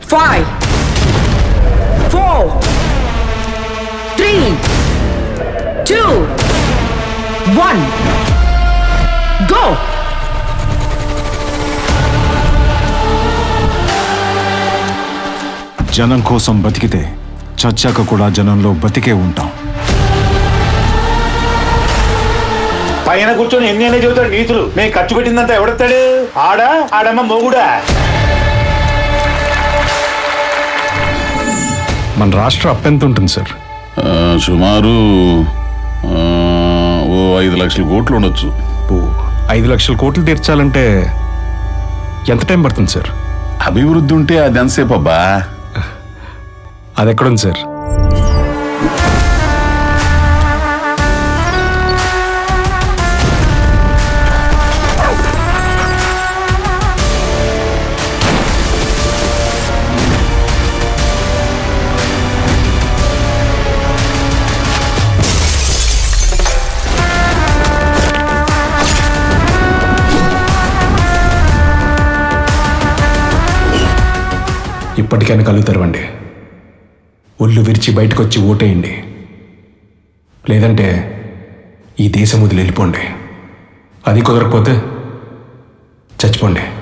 five, four, three, two, one. Go! జనం కోసం బతికితే చచ్చాక కూడా జనంలో బతికే ఉంటాం పైన కూర్చొని ఎన్ని అనే చెబుతాడు నీతులు నేను ఖర్చు పెట్టిందంతా ఎవడెత్తాడు ఆడా ఆడమ్మ మొగుడా మన రాష్ట్ర అప్పెంత ఉంటుంది సార్ ఆ, సుమారు ఆ, ఓ ఐదు లక్షల కోట్లు ఉండొచ్చు ఓ, ఐదు లక్షల కోట్లు తీర్చాలంటే ఎంత టైం పడుతుంది సార్ అభివృద్ధి ఉంటే అది ఎంతసేపు అబ్బా అది ఎక్కడుంది సార్ ఇప్పటికైనా కళ్ళు తెరవండి ఒళ్ళు విరిచి బయటకు వచ్చి ఓటేయండి లేదంటే ఈ దేశం వదిలి వెళ్ళిపోండి అది కుదరకపోతే చచ్చిపోండి